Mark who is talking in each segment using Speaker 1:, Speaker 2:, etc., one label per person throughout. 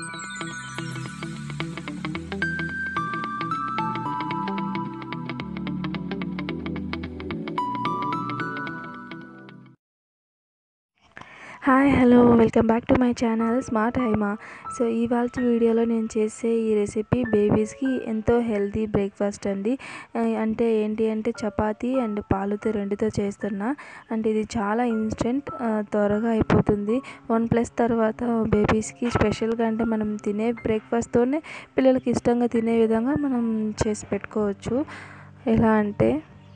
Speaker 1: hi hello welcome back to my channel smart Haima so ఇవాళ వీడియోలో నేను చేసే ఈ రెసిపీ బేబీస్కి ఎంతో హెల్తీ బ్రేక్ఫాస్ట్ అండి ఆ, అంటే ఏంటి అంటే చపాతీ అండ్ పాలుతో రెండుతో చేస్తున్నా అంటే ఇది చాలా ఇన్స్టెంట్ త్వరగా అయిపోతుంది వన్ ప్లస్ తర్వాత బేబీస్కి స్పెషల్గా అంటే మనం తినే బ్రేక్ఫాస్ట్తోనే పిల్లలకి ఇష్టంగా తినే విధంగా మనం చేసి పెట్టుకోవచ్చు ఎలా అంటే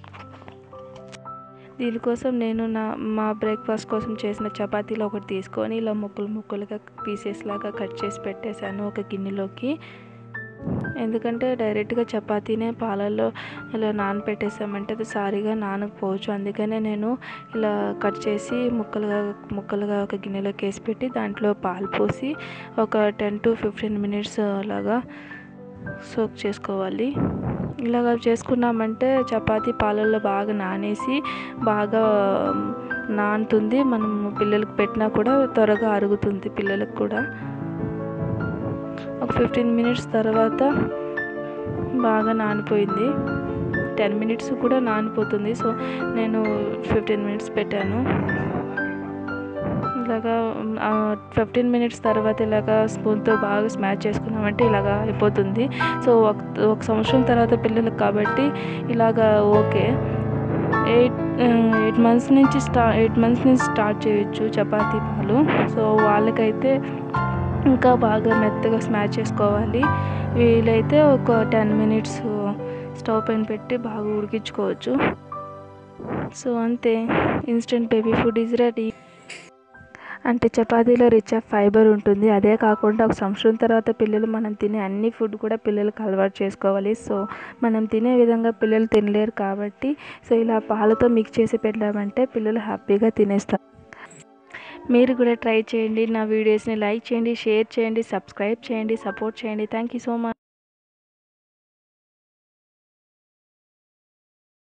Speaker 1: దీనికోసం నేను నా మా బ్రేక్ఫాస్ట్ కోసం చేసిన చపాతీలు ఒకటి తీసుకొని ఇలా ముక్కలు ముక్కలుగా పీసెస్ లాగా కట్ చేసి పెట్టేశాను ఒక గిన్నెలోకి ఎందుకంటే డైరెక్ట్గా చపాతీనే పాలల్లో ఇలా నానపెట్టేసామంటే అది సారీగా నానకపోవచ్చు అందుకనే నేను ఇలా కట్ చేసి ముక్కలుగా ముక్కలుగా ఒక గిన్నెలోకి వేసి పెట్టి దాంట్లో పాలు పోసి ఒక టెన్ టు ఫిఫ్టీన్ మినిట్స్ అలాగా సోక్ చేసుకోవాలి ఇలాగ చేసుకున్నామంటే చపాతీ పాలల్లో బాగా నానేసి బాగా నానుతుంది మనం పిల్లలకు పెట్టినా కూడా త్వరగా అరుగుతుంది పిల్లలకు కూడా ఒక ఫిఫ్టీన్ మినిట్స్ తర్వాత బాగా నానిపోయింది టెన్ మినిట్స్ కూడా నానిపోతుంది సో నేను ఫిఫ్టీన్ మినిట్స్ పెట్టాను ఇలాగా ఫిఫ్టీన్ మినిట్స్ తర్వాత ఇలాగా స్పూన్తో బాగా స్మాచ్ చేసుకున్నామంటే ఇలాగా అయిపోతుంది సో ఒక ఒక సంవత్సరం తర్వాత పిల్లలకు కాబట్టి ఇలాగా ఓకే ఎయిట్ ఎయిట్ మంత్స్ నుంచి స్టా ఎయిట్ మంత్స్ నుంచి స్టార్ట్ చేయొచ్చు చపాతీ పాలు సో వాళ్ళకైతే ఇంకా బాగా మెత్తగా స్మాచ్ చేసుకోవాలి వీలైతే ఒక టెన్ మినిట్స్ స్టవ్ పైన పెట్టి బాగా ఉడికించుకోవచ్చు సో అంతే instant baby food is ready అంటే చపాతీలో రిచ్ ఆఫ్ ఫైబర్ ఉంటుంది అదే కాకుండా ఒక సంవత్సరం తర్వాత పిల్లలు మనం తినే అన్ని ఫుడ్ కూడా పిల్లలకు అలవాటు చేసుకోవాలి సో మనం తినే విధంగా పిల్లలు తినలేరు కాబట్టి సో ఇలా పాలతో మిక్స్ చేసి పెట్టామంటే పిల్లలు హ్యాపీగా తినేస్తారు మీరు కూడా ట్రై చేయండి నా వీడియోస్ని లైక్ చేయండి షేర్ చేయండి సబ్స్క్రైబ్ చేయండి సపోర్ట్ చేయండి థ్యాంక్ యూ సో మచ్